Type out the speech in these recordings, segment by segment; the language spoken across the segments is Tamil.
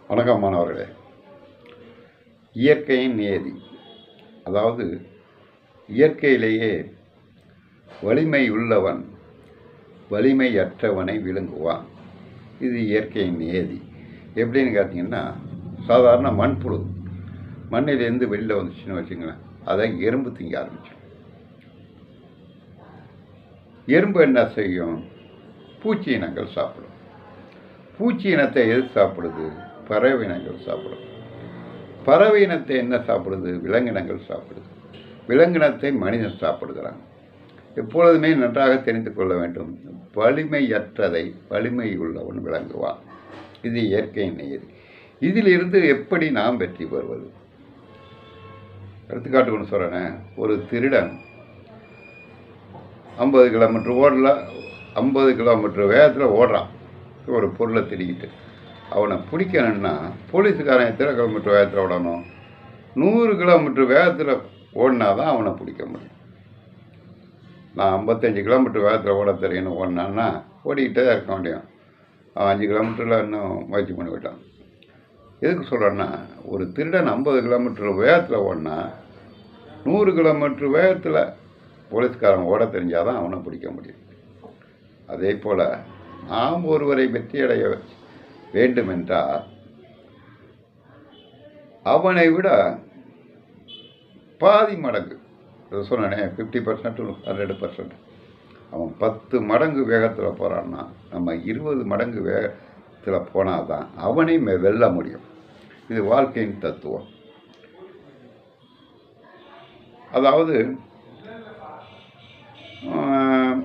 வணக்கம் மாணவர்களே இயற்கையின் நியதி அதாவது இயற்கையிலேயே வலிமை உள்ளவன் வலிமையற்றவனை விழுங்குவான் இது இயற்கையின் நியதி எப்படின்னு கேட்டிங்கன்னா சாதாரண மண்புழு மண்ணிலேருந்து வெளியில் வந்துச்சுன்னு வச்சுங்களேன் அதை எறும்பு திங்க ஆரம்பிச்சிடும் எறும்பு என்ன செய்யும் பூச்சி இனங்கள் சாப்பிடும் பூச்சி இனத்தை எது சாப்பிடுது பறவை இனங்கள் சாப்பிடும் பறவை இனத்தை என்ன சாப்பிடுது விலங்கினங்கள் சாப்பிடுது விலங்கினத்தை மனிதன் சாப்பிடுகிறான் எப்பொழுதுமே நன்றாக தெரிந்து கொள்ள வேண்டும் வலிமையற்றதை வலிமை உள்ளவன் விளங்குவான் இது இயற்கையின் நியதி இதிலிருந்து எப்படி நாம் வெற்றி பெறுவது எடுத்துக்காட்டு ஒன்று சொல்கிறேன் ஒரு திருடன் ஐம்பது கிலோமீட்டர் ஓடல ஐம்பது கிலோமீட்டர் வேகத்தில் ஓடுறான் ஒரு பொருளை திருடிக்கிட்டு அவனை பிடிக்கணும்னா போலீஸுக்காரன் எத்தனை கிலோமீட்டர் வேகத்தில் ஓடணும் நூறு கிலோமீட்டர் வேகத்தில் ஓடினா தான் அவனை பிடிக்க முடியும் நான் ஐம்பத்தஞ்சு கிலோமீட்டர் வேகத்தில் ஓட தெரியும்னு ஓடினான்னா ஓடிக்கிட்டே தான் இருக்க முடியும் அவன் அஞ்சு கிலோமீட்டரில் இன்னும் முயற்சி பண்ணி விட்டான் எதுக்கு சொல்கிறேன்னா ஒரு திருடன் ஐம்பது கிலோமீட்டர் வேகத்தில் ஓடினா நூறு கிலோமீட்டர் வேகத்தில் போலீஸ்காரன் ஓட தெரிஞ்சால் தான் அவனை பிடிக்க முடியும் அதே போல் நாம் ஒருவரை வெற்றியடைய வேண்டுமென்றால் அவனை விட பாதி மடங்கு இதை சொன்னனே ஃபிஃப்டி பர்சன்ட் ஹண்ட்ரட் பர்சன்ட் அவன் பத்து மடங்கு வேகத்தில் போகிறான்னா நம்ம இருபது மடங்கு வேகத்தில் போனால் தான் அவனை மெ- வெல்ல முடியும் இது வாழ்க்கையின் தத்துவம் அதாவது ஆஹ்,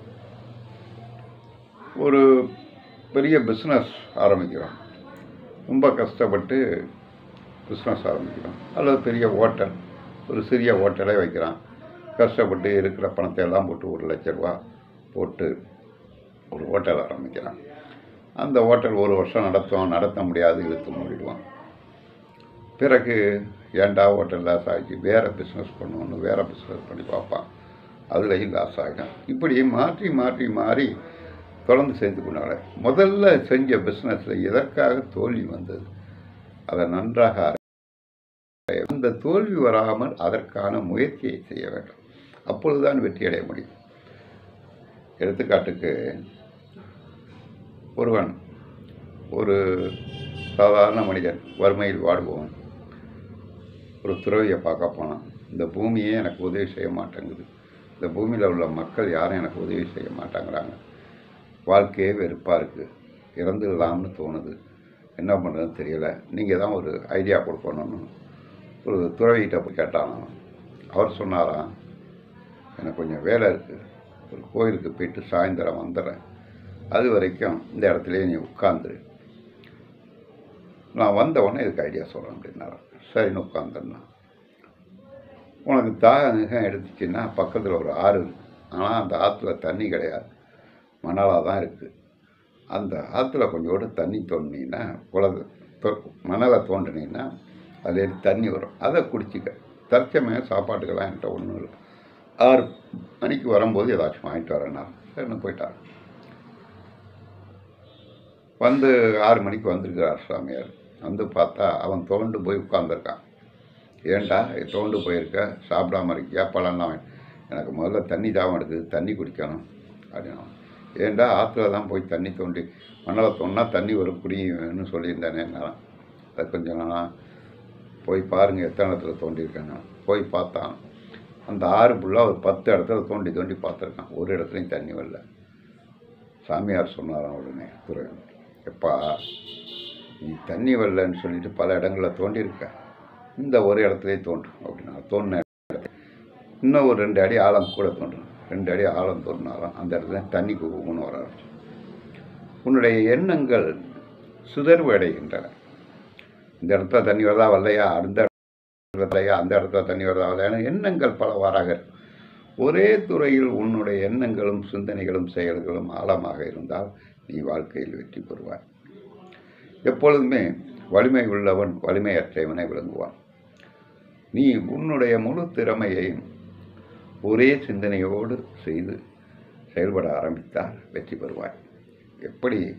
ஒரு பெரிய பிஸ்னஸ் ஆரம்பிக்கிறோம் ரொம்ப கஷ்டப்பட்டு பிஸ்னஸ் ஆரம்பிக்கிறோம் அல்லது பெரிய ஹோட்டல் ஒரு சிறிய ஹோட்டலே வைக்கிறான் கஷ்டப்பட்டு இருக்கிற பணத்தை எல்லாம் போட்டு ஒரு லட்ச ரூபா போட்டு ஒரு ஹோட்டல் ஆரம்பிக்கிறான் அந்த ஹோட்டல் ஒரு வருஷம் நடத்தும் நடத்த முடியாது இழுத்து மூடிடுவான் பிறகு ஏன்டா ஹோட்டல் லாஸ் ஆகி வேறு பிஸ்னஸ் பண்ணுவோன்னு வேறு பிஸ்னஸ் பண்ணி பார்ப்பான் அதுலேயும் லாஸ் ஆகும் இப்படி மாற்றி மாற்றி மாறி தொடர்ந்து செய்து கொண்டாங்க முதல்ல செஞ்ச பிஸ்னஸில் எதற்காக தோல்வி வந்தது அதை நன்றாக ஆராய- அந்த தோல்வி வராமல் அதற்கான முயற்சியை செய்ய வேண்டும் அப்பொழுதுதான் வெற்றி அடைய முடியும் எடுத்துக்காட்டுக்கு ஒருவன் ஒரு சாதாரண மனிதன் வறுமையில் வாடுபவன் ஒரு துறவியை பார்க்க போனான் இந்த பூமியே எனக்கு உதவி செய்ய மாட்டேங்குது இந்த பூமியில் உள்ள மக்கள் யாரும் எனக்கு உதவி செய்ய மாட்டேங்கிறாங்க வாழ்க்கையே வெறுப்பாக இருக்குது இறந்துடலாம்னு தோணுது என்ன பண்ணுறதுன்னு தெரியல நீங்கள் தான் ஒரு ஐடியா கொடுக்கணும்னு ஒரு துறவிகிட்ட போய் கேட்டான் அவன். அவர் சொன்னாராம் எனக்கு கொஞ்சம் வேலை இருக்குது ஒரு கோயிலுக்கு போயிட்டு சாயந்தரம் வந்துடுறேன் அது வரைக்கும் இந்த இடத்துலயே நீ உட்காந்துரு நான் வந்த உடனே இதுக்கு ஐடியா சொல்கிறேன் அப்படின்னாராம் சரின்னு உட்காந்துருந்தான் உனக்கு தாகம் எடுத்துச்சுன்னா பக்கத்தில் ஒரு ஆறு இருக்கு ஆனால் அந்த ஆற்றுல தண்ணி கிடையாது மணலாக தான் இருக்குது அந்த ஆற்றுல கொஞ்சோண்டு தண்ணி தோண்டினீங்கன்னா குளது தொ- மணலை தோண்டினீங்கன்னா அதுலேருந்து தண்ணி வரும் அதை குடிச்சிக்க தற்சமயம் சாப்பாட்டுக்கெல்லாம் என்கிட்ட ஒன்றும் இல்லை ஆறு மணிக்கு வரும்போது ஏதாச்சும் வாங்கிட்டு வரேன்னா சரின்னு போயிட்டார் வந்து ஆறு மணிக்கு வந்திருக்கிறார் சாமியார் வந்து பார்த்தா அவன் தோண்டு போய் உட்காந்துருக்கான் ஏன்டா தோண்டு போயிருக்க சாப்பிடாம இருக்கியா பழம்லாம் வாங்கி- எனக்கு முதல்ல தண்ணி தாகம் எடுக்குது தண்ணி குடிக்கணும் அப்படின்னா ஏன்டா ஆற்றுல தான் போய் தண்ணி தோண்டி மணலை தோண்டினா தண்ணி வரும் குடின்னு சொல்லியிருந்தானே நான் அது கொஞ்சம் நான் போய் பாருங்கள் எத்தனை இடத்துல தோண்டியிருக்கேன்னு போய் பார்த்தான் அந்த ஆறு ஃபுல்லாக ஒரு பத்து இடத்துல தோண்டி தோண்டி பார்த்துருக்கான் ஒரு இடத்துலையும் தண்ணி வரல சாமியார் சொன்னாராம் உடனே துறைவன் எப்பா நீ தண்ணி வரலன்னு சொல்லிட்டு பல இடங்களில் தோண்டியிருக்க இந்த ஒரு இடத்துலயே தோன்றும் அப்படின்னா தோண்டின இடத்துல இன்னும் ஒரு ரெண்டு அடி ஆழம் கூட தோன்றும் ரெண்டு அடி ஆழம் தோன்றினாலும் அந்த இடத்துல தண்ணி குகுன்னு வர ஆரம்பிச்சு உன்னுடைய எண்ணங்கள் சிதர்வு அடைகின்றன இந்த இடத்துல தண்ணி வருதா வரலையா அந்த இடத்துல வரலையா அந்த இடத்துல தண்ணி வருதா வரலையா எண்ணங்கள் பலவாறாக இருக்கும் ஒரே துறையில் உன்னுடைய எண்ணங்களும் சிந்தனைகளும் செயல்களும் ஆழமாக இருந்தால் நீ வாழ்க்கையில் வெற்றி பெறுவாய் எப்பொழுதுமே வலிமை உள்ளவன் வலிமையற்றவனை விளங்குவான் நீ உன்னுடைய முழு திறமையையும் ஒரே சிந்தனையோடு செய்து செயல்பட ஆரம்பித்தால் வெற்றி பெறுவாய் எப்படி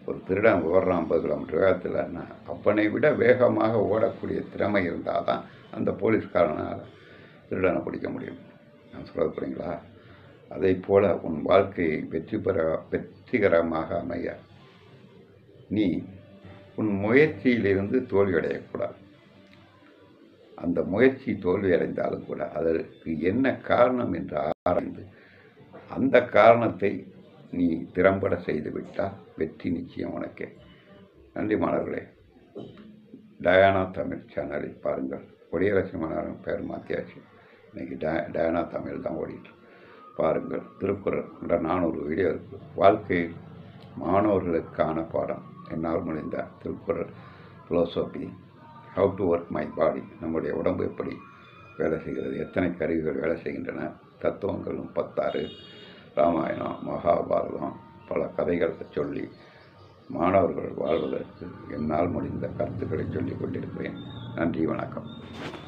ஒரு திருடன் ஓடுறான் ஐம்பது கிலோமீட்டர் வேகத்தில்னா அப்பனை விட வேகமாக ஓடக்கூடிய திறமை இருந்தால் தான் அந்த போலீஸ்காரனால் திருடனை பிடிக்க முடியும் நான் சொல்கிறது புரியுங்களா அதை போல உன் வாழ்க்கையை வெற்றி பெற வெற்றிகரமாக அமைய நீ உன் முயற்சியிலிருந்து தோல்வியடையக்கூடாது அந்த முயற்சி தோல்வியடைந்தாலும் கூட அதற்கு என்ன காரணம் என்று ஆராய்ந்து அந்த காரணத்தை நீ திறம்பட செய்துவிட்டால் வெற்றி நிச்சயம் உனக்கே நன்றி மாணவர்களே டயானா தமிழ் சேனலை பாருங்கள் கொடியரசு மாணவன் பேர் மாற்றியாச்சு இன்னைக்கு டய டயானா தமிழ் தான் ஓடிட்டு பாருங்கள் திருக்குறள் என்ற நானூறு வீடியோ இருக்குது வாழ்க்கையில் மாணவர்களுக்கான பாடம் என்னால் முடிந்த Thirukkural philosophy how to work my body நம்முடைய உடம்பு எப்படி வேலை செய்கிறது எத்தனை கருவிகள் வேலை செய்கின்றன தத்துவங்கள் முப்பத்தாறு ராமாயணம் மகாபாரதம் பல கதைகளை சொல்லி மாணவர்கள் வாழ்வதற்கு என்னால் முடிந்த கருத்துக்களை சொல்லிக் கொண்டிருக்கிறேன் நன்றி வணக்கம்